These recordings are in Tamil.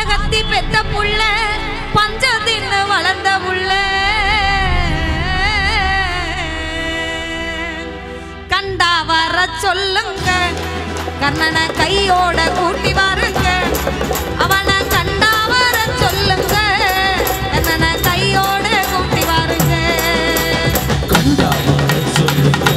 பாதகத்தி பெத்த புள்ள பஞ்ச தின்னு வளர்ந்த புள்ள கண்டா வர சொல்லுங்க கண்ணனை கையோட கூட்டி வாருங்க அவனை கண்டா வர சொல்லுங்க கண்ணனை கையோட கூட்டி வாருங்க கண்டா வர சொல்லுங்க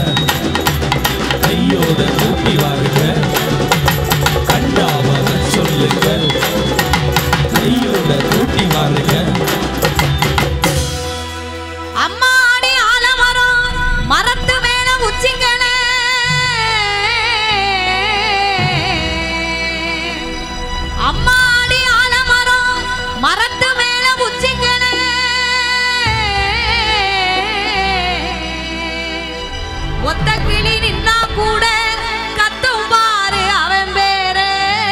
கையோட கூட்டி வாருங்க கண்டா வர சொல்லுங்க கையோட கூட்டி வாருங்க அம்மாடி ஆலமரம் மரத்து மேல உச்சிங்களே அம்மாடி ஆலமரம் மரத்து மேல உச்சிங்களே ஒத்த கிளி நின்னா கூட கத்தும் பாரு அவன் பேரே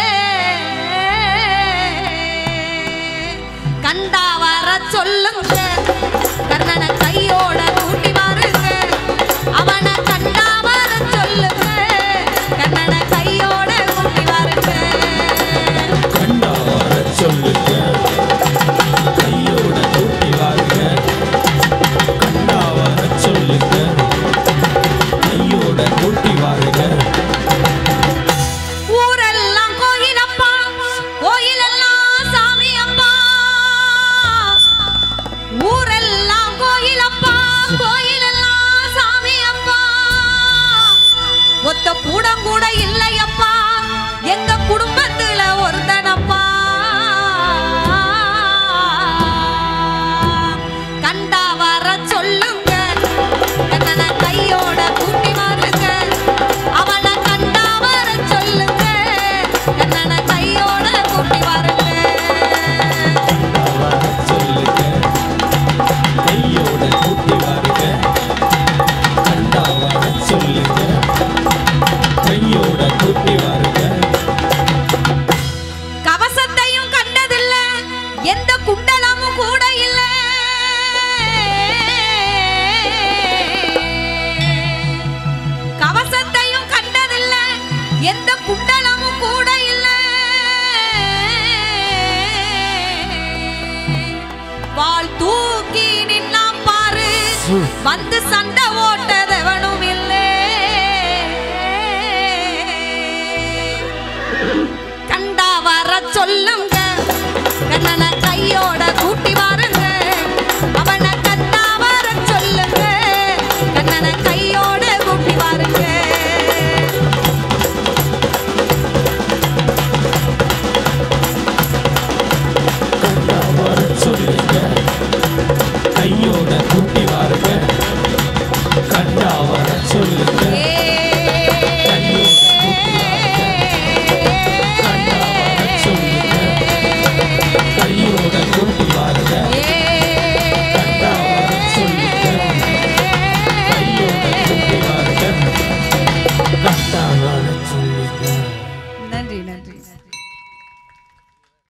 கண்டா வர சொல்லுங்க கர்ணனை கையோட கூட்டி வாருங்க அவனை கண்டா வர சொல்லுங்க கர்ணனை கையோட கூட்டி வாருங்க கண்டா வர சொல்லுங்க கையோட கூட்டி வாருங்க கண்டா வர சொல்லுங்க கையோட கூட்டி வாருங்க ஊரெல்லாம் கோயிலப்பா கோயிலெல்லாம் சாமி அப்பா ஊரெல்லாம் கோயிலப்பா கோயிலெல்லாம் சாமி அப்பா ஒத்த கூடம் கூட இல்லையப்பா எங்க குடும்பத்துல ஒருத்தனப்பா கண்டா வர சொல்லுங்க கண்ணனை கையோட கூட்டி வாருங்க அவனை கண்டா வர சொல்லுங்க கண்ணனை கையோட கூட்டி வாருங்க கண்டா வர சொல்லுங்க கையோட கூட்டி வாருங்க கண்டா வர சொல்லுங்க கையோட கூட்டி வாருங்க கவசத்தையும் கண்டதில்ல எந்த குண்டலமும் கூட இல்ல கவசத்தையும் கண்டதில்ல எந்த குண்டலமும் கூட இல்ல வாள் தூக்கி நின்னாம் பாரு வந்து சண்டை